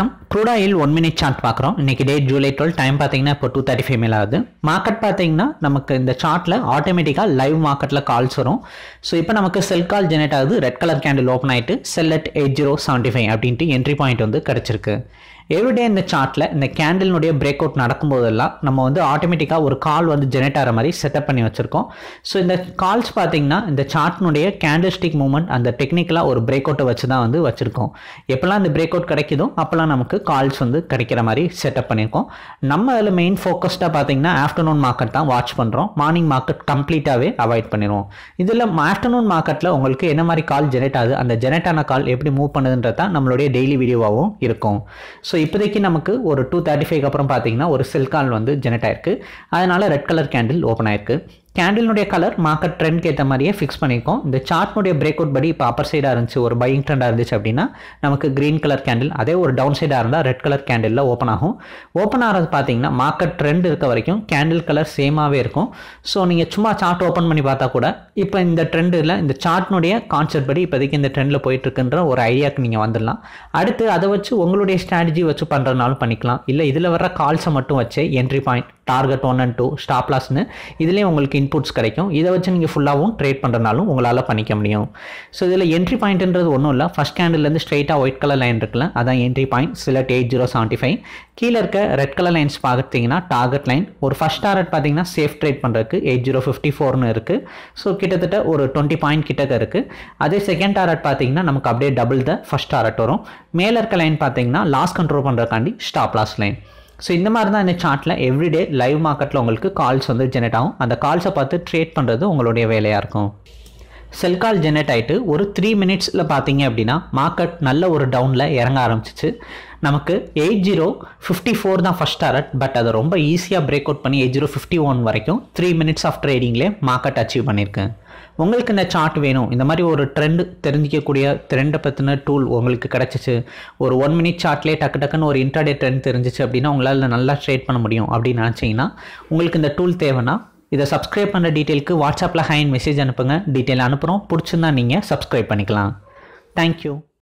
வணக்கம் crude oil one minute chart பார்க்குறோம் இன்னைக்கு டேட் ஜூலை டுவெல் டைம் பார்த்தீங்கன்னா இப்போ டூ தேர்ட்டி ஃபைவ் மேல் ஆகுது மார்க்கெட் பார்த்தீங்கன்னா நமக்கு இந்த சார்ட்டில் ஆட்டோமேட்டிக்காக லைவ் மார்க்கெட்டில் கால்ஸ் வரும் ஸோ இப்போ நமக்கு செல் கால் ஜெனரேட் ஆகுது ரெட் கலர் கேண்டில் ஓப்பன் ஆகிட்டு sell at eight zero seventy five அப்படின்ட்டு என்ட்ரி பாயிண்ட் வந்து கிடச்சிருக்கு எவ்ரிடே இந்த சார்ட்டில் இந்த கேண்டில்னுடைய பிரேக் அவுட் நடக்கும்போதெல்லாம் நம்ம வந்து ஆட்டோமேட்டிக்காக ஒரு கால் வந்து ஜெனரேட் ஆகிற மாதிரி செட்டப் பண்ணி வச்சுருக்கோம் ஸோ இந்த கால்ஸ் பார்த்தீங்கன்னா இந்த சார்ட்னுடைய கேண்டில் ஸ்டிக் மூவ்மெண்ட் அந்த டெக்னிக்கலாக ஒரு பிரேக் அவுட்டை வச்சு தான் வந்து வச்சுருக்கோம் எப்போல்லாம் இந்த பிரேக் அவுட் கிடைக்குதோ அப்போல்லாம் நமக்கு கால்ஸ் வந்து கிடைக்கிற மாதிரி செட்டப் பண்ணியிருக்கோம் நம்ம அதில் மெயின் ஃபோக்கஸ்டாக பார்த்தீங்கன்னா ஆஃப்டர்நூன் மார்க்கெட் தான் வாட்ச் பண்ணுறோம் மார்னிங் மார்க்கெட் கம்ப்ளீட்டாகவே அவாய்ட் பண்ணிடுவோம் இதில் ஆஃப்டர்நூன் மார்க்கெட்டில் உங்களுக்கு என்ன மாதிரி கால் ஜெனரேட் ஆகுது அந்த ஜெனரேட் ஆன கால் எப்படி மூவ் பண்ணுதுன்றது தான் நம்மளுடைய டெய்லி வீடியோவாகவும் இருக்கும் ஸோ இப்போதைக்கு நமக்கு ஒரு டூ தேர்ட்டி ஃபைவ் அப்புறம் பார்த்தீங்கன்னா ஒரு செல் கால் வந்து ஜெனரேட் ஆயிருக்கு அதனால ரெட் கலர் கேண்டில் ஓப்பன் ஆயிருக்கு கேண்டிலுடைய கலர் மார்க்கெட் ட்ரெண்ட்க்கு ஏற்ற மாதிரியே ஃபிக்ஸ் பண்ணியிருக்கோம் இந்த சார்ட்னுடைய பிரேக் அவுட் படி இப்போ அப்பர் சைடாக இருந்துச்சு ஒரு பையிங் ட்ரெண்டாக இருந்துச்சு அப்படின்னா நமக்கு க்ரீன் கலர் கேண்டில் அதே ஒரு டவுன் சைடாக இருந்தால் ரெட் கலர் கேண்டிலில் ஓப்பன் ஆகும் ஓப்பன் ஆகிறது பார்த்தீங்கன்னா மார்க்கெட் ட்ரெண்ட் இருக்க வரைக்கும் கேண்டில் கலர் சேமாகவே இருக்கும் ஸோ நீங்கள் சும்மா சார்ட் ஓப்பன் பண்ணி பார்த்தா கூட இப்போ இந்த ட்ரெண்டில் இந்த சார்ட்னுடைய கான்செப்ட் படி இப்போதைக்கு இந்த ட்ரெண்டில் போயிட்டுருக்குன்ற ஒரு ஐடியாவுக்கு நீங்கள் வந்துடலாம் அடுத்து அதை வச்சு உங்களுடைய ஸ்ட்ராட்டஜி வச்சு பண்ணுறதுனாலும் பண்ணிக்கலாம் இல்லை இதில் வர கால்ஸை மட்டும் வச்சு entry point target one and two stop லாஸ்னு இதுலேயும் உங்களுக்கு இன்புட்ஸ் கிடைக்கும் இதை வச்சு நீங்கள் ஃபுல்லாகவும் ட்ரேட் பண்ணுறனாலும் உங்களால் பண்ணிக்க முடியும் ஸோ இதில் என்ட்ரி பாயிண்ட்ன்றது ஒன்றும் இல்லை ஃபஸ்ட் கேண்டில்லேருந்து ஸ்ட்ரைட்டாக ஒயிட் கலர் லைன் இருக்குல்ல அதான் entry point sell at eight zero seventy five கீழே இருக்க ரெட் கலர் லைன்ஸ் பார்த்தீங்கன்னா டார்கெட் லைன் ஒரு ஃபஸ்ட் டார்கெட் பார்த்தீங்கன்னா சேஃப் ட்ரேட் பண்ணுறதுக்கு எயிட் ஜீரோ ஃபிஃப்டி ஃபோர்னு இருக்குது ஸோ கிட்டத்தட்ட ஒரு டுவெண்ட்டி பாயிண்ட் கிட்டக்க இருக்குது அதே செகண்ட் டாரட் பார்த்தீங்கன்னா நமக்கு அப்படியே டபுள் த ஃபஸ்ட் டாரட் வரும் மேலே இருக்க லைன் பார்த்தீங்கன்னா லாஸ் கண்ட்ரோல் பண்ணுறதுக்காண்டி ஸ்டாப் லாஸ் லைன் ஸோ இந்த மாதிரி தான் இந்த சார்ட்டில் எவ்ரிடே லைவ் மார்க்கெட்டில் உங்களுக்கு கால்ஸ் வந்து ஜெனரேட் ஆகும் அந்த கால்ஸை பார்த்து ட்ரேட் பண்ணுறது உங்களுடைய வேலையாக இருக்கும் செல் கால் ஜெனரேட் ஆகிட்டு ஒரு த்ரீ மினிட்ஸில் பார்த்தீங்க அப்படின்னா மார்க்கெட் நல்ல ஒரு டவுனில் இறங்க ஆரம்பிச்சிச்சு நமக்கு எயிட் ஜீரோ ஃபிஃப்டி ஃபோர் தான் ஃபஸ்ட் டாரட் பட் அதை ரொம்ப ஈஸியாக பிரேக் அவுட் பண்ணி எயிட் ஜீரோ ஃபிஃப்டி ஒன் வரைக்கும் த்ரீ மினிட்ஸ் ஆஃப் ட்ரேடிங்லேயே மார்க்கெட் அச்சீவ் பண்ணியிருக்கேன் உங்களுக்கு இந்த சார்ட் வேணும் இந்த மாதிரி ஒரு ட்ரெண்ட் தெரிஞ்சிக்கக்கூடிய ட்ரெண்டை பற்றின டூல் உங்களுக்கு கிடச்சிச்சு ஒரு ஒன் மினிட் சார்ட்லேயே டக்கு டக்குன்னு ஒரு இன்டர்டே ட்ரெண்ட் தெரிஞ்சிச்சு அப்படின்னா உங்களால் நல்லா ட்ரேட் பண்ண முடியும் அப்படின்னு நினச்சிங்கன்னா உங்களுக்கு இந்த டூல் தேவைன்னா இதை சப்ஸ்கிரைப் பண்ணுற டீட்டெயிலுக்கு வாட்ஸ்அப்பில் ஹேண்ட் மெசேஜ் அனுப்புங்க டீட்டெயில் அனுப்புகிறோம் பிடிச்சிருந்தா நீங்கள் சப்ஸ்கிரைப் பண்ணிக்கலாம் தேங்க்யூ